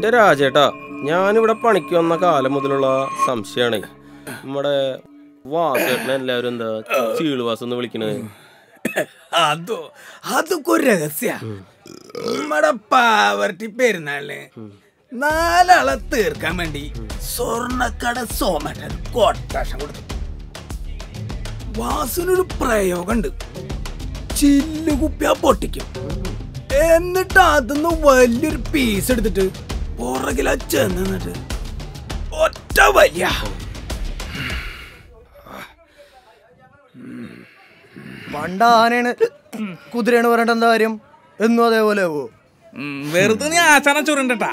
എന്റെ രാജേട്ടാ ഞാനിവിടെ പണിക്ക് വന്ന കാലം മുതലുള്ള സംശയമാണ് നമ്മുടെ വാസേട്ടനെ എല്ലാവരും എന്താ ചീളുവാസം എന്ന് വിളിക്കണത് അതോ അതൊക്കെ ഒരു രഹസ്യ നമ്മടെ പാവർട്ടി പെരുന്നാളിന് നാലാളെ തീർക്കാൻ വേണ്ടി സ്വർണ്ണക്കട സോമറ്റൻ കൊട്ടാശം കൊടുത്തു വാസുനൊരു പ്രയോഗമുണ്ട് ചില്ല് കുപ്പിയ പൊട്ടിക്കും എന്നിട്ട് അതിന്ന് വലിയൊരു പീസ് എടുത്തിട്ട് പുറകില ചെന്ന് നിന്നിട്ട് ഒറ്റ വലിയ പണ്ട് ആനയാണ് കുതിരയാണ് പറയേണ്ട എന്താ കാര്യം എന്നും അതേപോലെ ആവോ വെറുതെ നീ ആശാന ചുരുണ്ടട്ടാ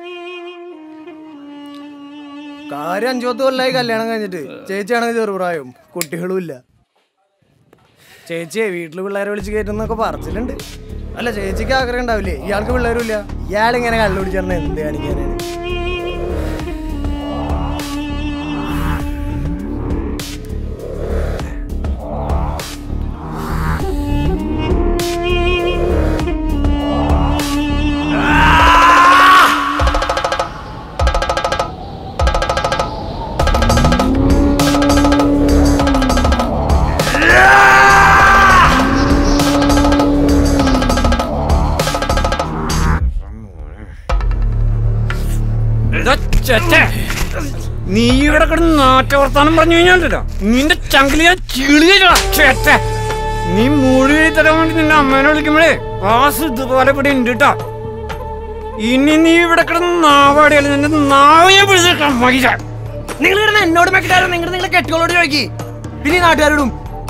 കാര്യം അഞ്ചു പത്ത് കൊല്ലായി കല്യാണം കഴിഞ്ഞിട്ട് ചേച്ചിയാണെങ്കിൽ ചെറുപ്രായം കുട്ടികളും ഇല്ല ചേച്ചിയെ വീട്ടില് പിള്ളേരെ വിളിച്ച് കയറ്റുന്നൊക്കെ പറച്ചിലുണ്ട് അല്ല ചേച്ചിക്ക് ആഗ്രഹം ഉണ്ടാവില്ലേ ഇയാൾക്ക് പിള്ളേരും ഇല്ല ഇയാളിങ്ങനെ കള്ളു പിടിച്ചിരുന്ന എന്ത് കാണിക്കാനാണ് നീ ഇവിടെ കിടന്ന് നാറ്റവർത്താനം പറഞ്ഞു കഴിഞ്ഞാണ്ടല്ലോ നിന്റെ ചങ്കിലി ഞാൻ ചിളിയില്ല ചേട്ട നീ മുഴുവൻ തരാൻ വേണ്ടി നിന്റെ അമ്മേനെ വിളിക്കുമ്പോഴേ വാസ് ഇതുപോലെ ഇവിടെ ഉണ്ട് കേട്ടോ ഇനി നീ ഇവിടെ കിടന്ന് നാവാടിയല്ല നിന്റെ നാവയെ പിടിച്ചേക്കാം മകിച്ച നിങ്ങൾ കിടന്ന് എന്നോട് മെക്കിട്ടാരോ നിങ്ങൾ നിങ്ങളെ കെട്ടികളോട് ചോദിക്കി പിന്നെ ഈ നാട്ടുകാരോടും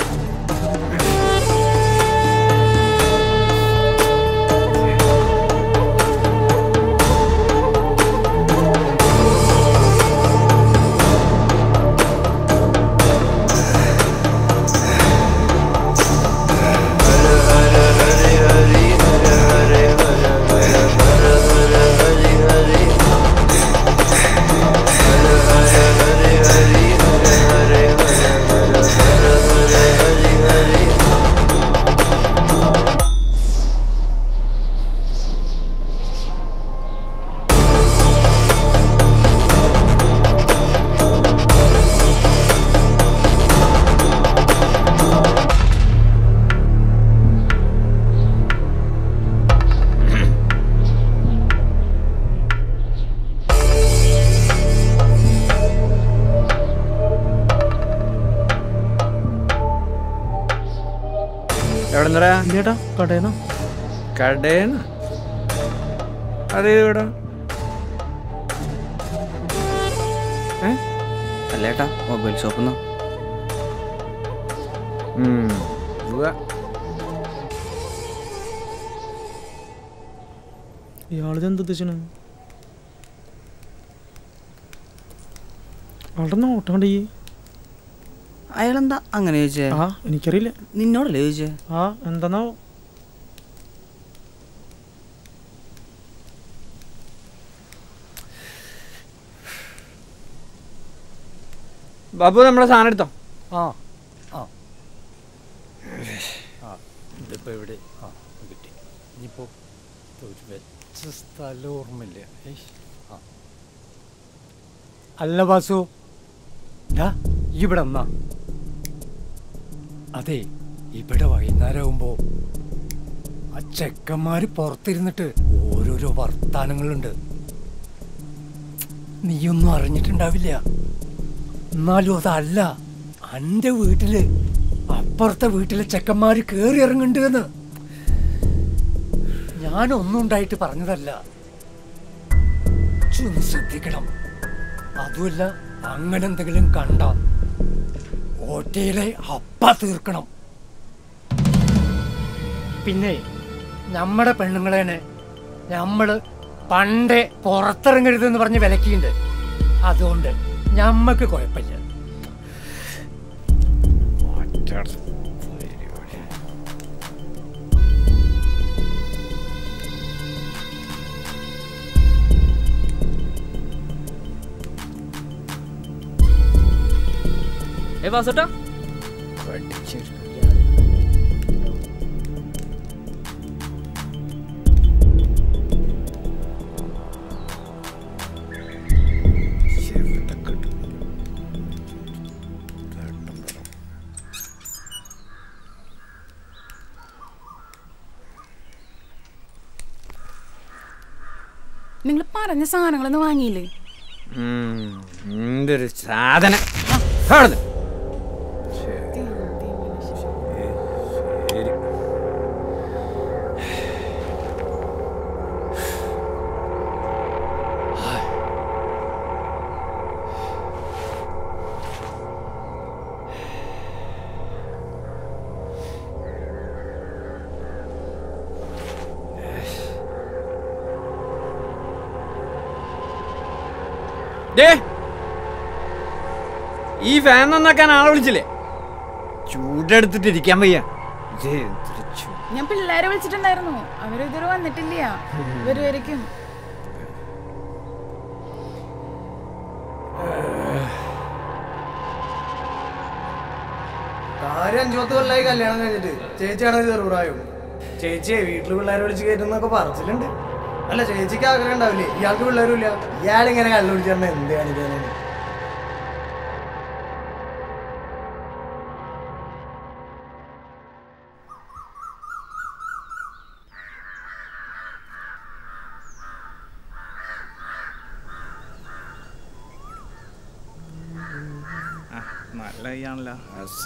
എവിടെ നിന്നടാ ചേട്ടാ കടേന്നോ കടേന്ന് അതേ ഇവിടെ അല്ലേട്ടാ മൊബൈൽ ഷോപ്പിന്നോ ഇയാളിത് എന്ത് ഉദ്ദേശിച്ചാണ് ആളുടെ നോട്ടം കണ്ടേ അയാളെന്താ അങ്ങനെ ചോദിച്ചേ ആ എനിക്കറിയില്ല നിന്നോടല്ലേ ചോദിച്ചേ ആ എന്താന്നാവോ ബാബു നമ്മളെ സാധനം എടുത്തോ ആ ആ ആ ഇതിപ്പോ എവിടെ ആ കിട്ടി ഇനിയിപ്പോ ഒരു വെച്ച സ്ഥലം ഓർമ്മയില്ല ഏയ്, ആ. അല്ല വാസു ദാ ഇവിടെ എന്നാ അതെ ഇവിടെ വൈകുന്നേരമാകുമ്പോ ആ ചെക്കന്മാര് പുറത്തിരുന്നിട്ട് ഓരോരോ വർത്താനങ്ങളുണ്ട് നീയൊന്നും അറിഞ്ഞിട്ടുണ്ടാവില്ല എന്നാലും അതല്ല അന്റെ വീട്ടില് അപ്പുറത്തെ വീട്ടിലെ ചെക്കന്മാര് കേറി ഇറങ്ങുന്നുണ്ടെന്ന് ഞാനൊന്നും ഉണ്ടായിട്ട് പറഞ്ഞതല്ല ചൊന്ന് ശ്രദ്ധിക്കണം അതുമല്ല അങ്ങനെ എന്തെങ്കിലും കണ്ട ഓട്ടയിലെ അപ്പ തീർക്കണം പിന്നെ നമ്മുടെ പെണ്ണുങ്ങളെനെ നമ്മള് പണ്ടേ പുറത്തിറങ്ങരുതെന്ന് പറഞ്ഞ് വിലക്കിയുണ്ട് അതുകൊണ്ട് ഞമ്മക്ക് കുഴപ്പമില്ല ഏ വാസട്ടാ നിങ്ങൾ പറഞ്ഞ സാധനങ്ങളൊന്നും വാങ്ങിയില്ലേ എന്തൊരു സാധനം ആ, അവിടുന്ന്. ദേ, ഈ ഫാൻ നന്നാക്കാൻ ആളെ വിളിച്ചില്ലേ ചൂടെടുത്തിട്ട് ഇരിക്കാൻ വയ്യ ഇത് എന്തൊരു ചൂ- ഞാൻ പിള്ളേരെ വിളിച്ചിട്ടുണ്ടായിരുന്നു അവരിതുവരെ വന്നിട്ടില്ല വരുമായിരിക്കും കാര്യം അഞ്ചു പത്ത് കൊല്ലായി കല്യാണം കഴിഞ്ഞിട്ട് ചേച്ചിയാണ് ചെറുപ്രായം ചേച്ചിയെ വീട്ടിൽ പിള്ളേരെ വിളിച്ച് കയറ്റുന്നൊക്കെ പറച്ചിലുണ്ട് അല്ല ചേച്ചിക്ക് ആഗ്രഹം ഉണ്ടാവില്ലേ ഇയാൾക്ക് പിള്ളേരും ഇല്ല ഇയാളിങ്ങനെ കള്ളു പിടിച്ചിരുന്ന എന്ത് കാണിക്കാനാണ് നല്ല കൈയാണല്ലോ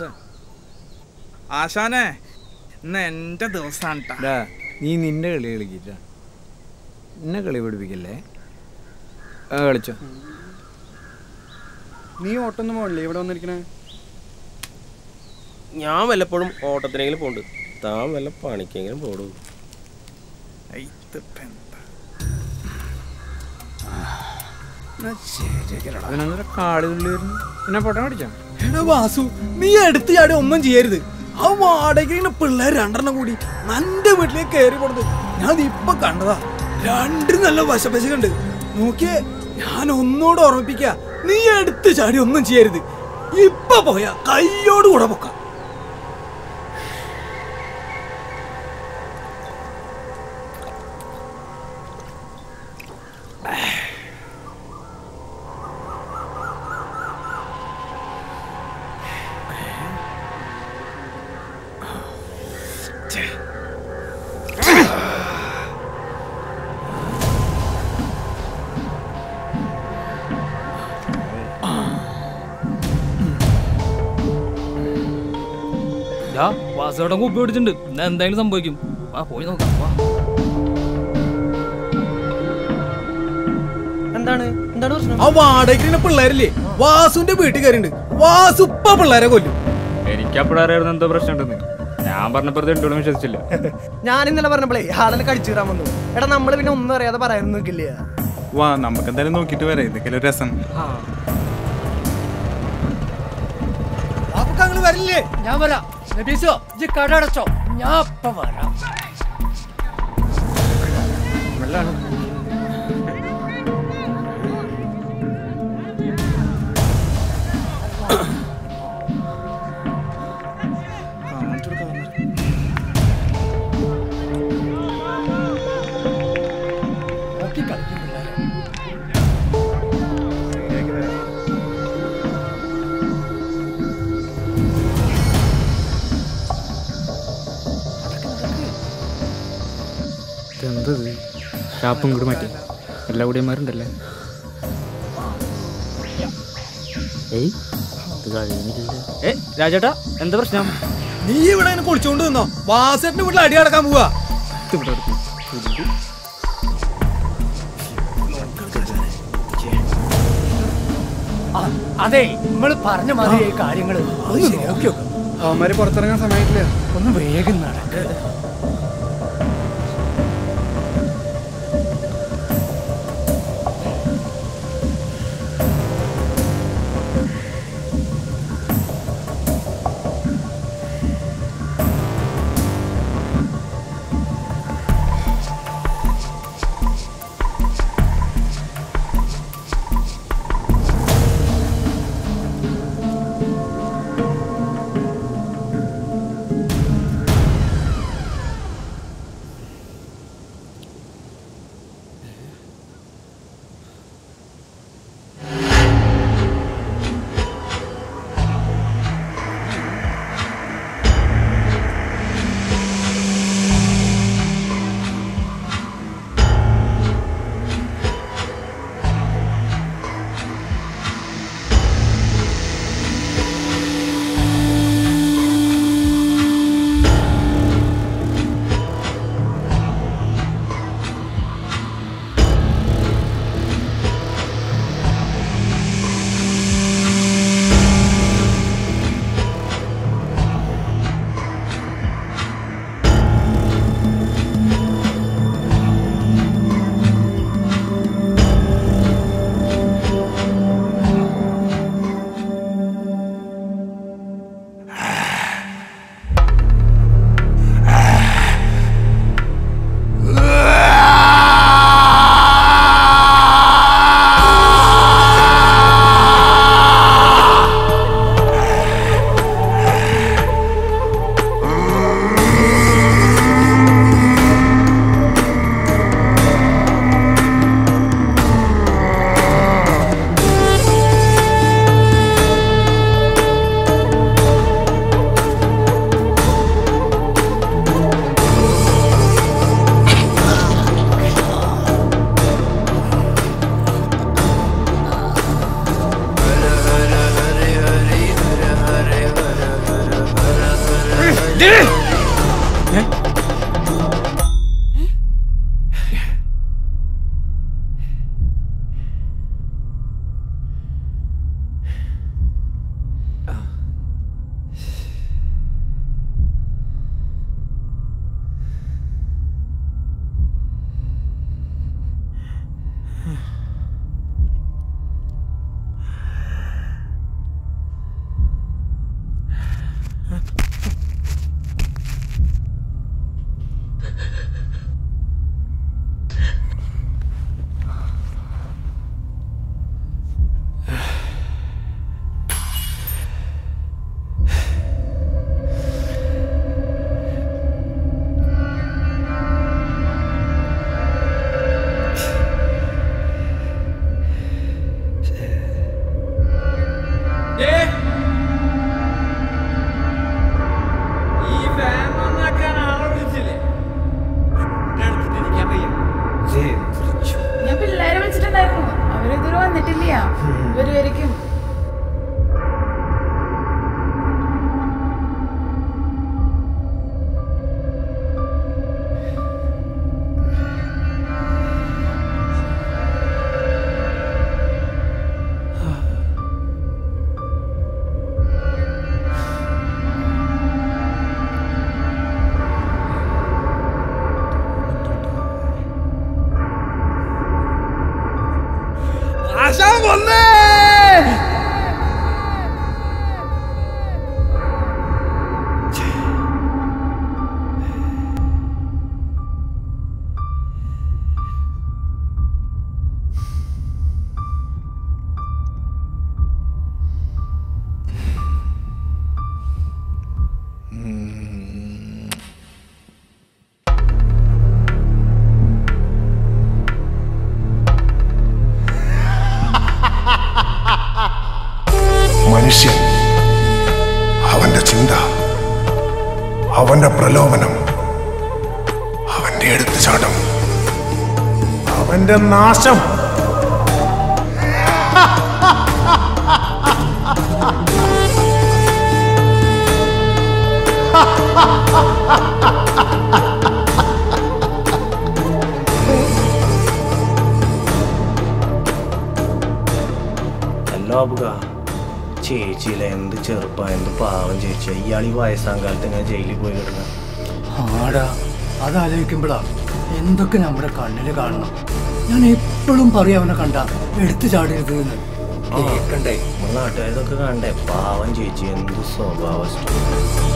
ആശാനെ ഇന്ന് എന്റെ ദിവസമാണ് ട്ടാ. ഡാ, നീ നിന്റെ കളി കളിക്കില്ല എന്നെ കളി പഠിപ്പിക്കല്ലേ ആ കളിച്ചോ നീ ഓട്ടൊന്നും പോകണില്ലേ ഇവിടെ വന്നിരിക്കണേ ഞാൻ വല്ലപ്പോഴും ഓട്ടത്തിനെങ്കിലും പോണ്ട് താൻ വല്ല പണിക്കെങ്കിലും പോടൂ ഇതിപ്പോ എന്താ? അതിനെന്താ കാട് തുള്ളി വരുന്നു പിന്നെ പൊട്ടം അടിച്ചോ എടാ വാസു നീ എടുത്ത് ചാടി ഒന്നും ചെയ്യരുത് ആ വാടകയ്ക്ക് പിള്ളേർ രണ്ടെണ്ണം കൂടി നന്റെ വീട്ടിലേക്ക് കയറി കൊടുത്ത് ഞാൻ ഇപ്പൊ കണ്ടതാ രണ്ടും നല്ല വശപശ കണ്ട് നോക്കിയേ ഞാൻ ഒന്നുകൂടെ ഓർമ്മിപ്പിക്ക നീ എടുത്ത് ചാടി ഒന്നും ചെയ്യരുത് ഇപ്പൊ പോയാ കയ്യോട് കൂടെ പൊക്കാം വാസുവേട്ടൻ കുപ്പി പിടിച്ചിട്ടുണ്ട് ഇന്ന് എന്തായാലും സംഭവിക്കും ആ പോയി നോക്കാം വാ എന്താണ് എന്താണ് പ്രശ്നം ആ വാടകയ്ക്ക് പിള്ളേരില്ലേ വാസുവിന്റെ വീട്ടിൽ കയറിണ്ട് വാസു ഇപ്പൊ പിള്ളേരെ കൊല്ലും എനിക്ക് അപ്പോഴറിയായിരുന്നു എന്തോ പ്രശ്നമുണ്ടെന്ന് ഞാൻ പറഞ്ഞപ്പോൾ രണ്ടോളം വിശ്വസിച്ചില്ല ഞാൻ ഇന്നലെ പറഞ്ഞപ്പോഴേ ആളെ കടിച്ചു കയറാൻ വന്നു എടാ നമ്മള് പിന്നെ ഒന്നും അറിയാതെ പറയാനൊന്നും നിൽക്കില്ല വാ നമുക്ക് എന്തായാലും നോക്കിയിട്ട് വരാം ഇതൊക്കെ ഒരു രസം അപ്പൊ ഞങ്ങള് വരില്ലേ ഞാൻ വരാം നബീസോ ഇജ്ജ് കട അടച്ചോ ഞാൻ അപ്പ വരാം നോക്കി കളിക്കും പിള്ളേരെ എന്തത് ഷാപ്പും കൂടി മാറ്റി എല്ലാ കൂടിയന്മാരുണ്ടല്ലേ ഏ രാജേട്ടാ എന്താ പ്രശ്നം നീ ഇവിടെ ഇങ്ങനെ കുളിച്ചോണ്ട് നിന്നോ വാസേട്ടന്റെ വീട്ടിൽ അടി അടക്കാൻ പോവാ ആ, അതെ നമ്മൾ പറഞ്ഞ മാതിരി ഈ കാര്യങ്ങള് ഒന്ന് നോക്കി നോക്ക്. അവന്മാര് പുറത്തിറങ്ങാൻ സമയത്തില്ല ഒന്ന് വേഗം നടക്ക് ഞാൻ പിള്ളേരെ വിളിച്ചിട്ടുണ്ടായിരുന്നു അവരിതുവരെ വന്നിട്ടില്ല വരുമായിരിക്കും ആശാൻ വന്നേ മനുഷ്യൻ അവന്റെ ചിന്ത അവന്റെ പ്രലോഭനം അവന്റെ എടുത്തുചാട്ടം അവന്റെ നാശം അല്ല അബുക ചേച്ചിയിലെ എന്ത് ചെറുപ്പ എന്ത് പാവം ചേച്ചി ഇയാൾ ഈ വയസ്സാം കാലത്ത് ഇങ്ങനെ ജയിലിൽ പോയി കിടക്കണം ആടാ അതാലോചിക്കുമ്പോഴാ എന്തൊക്കെ നമ്മുടെ കണ്ണില് കാണണം ഞാൻ എപ്പോഴും പറയും അവനെ കണ്ട എടുത്തു ചാടരുത് എന്ന് കേക്കണ്ടേ നാട്ടുകാരൊക്കെ കണ്ടേ പാവം ചേച്ചി എന്ത് സ്വഭാവ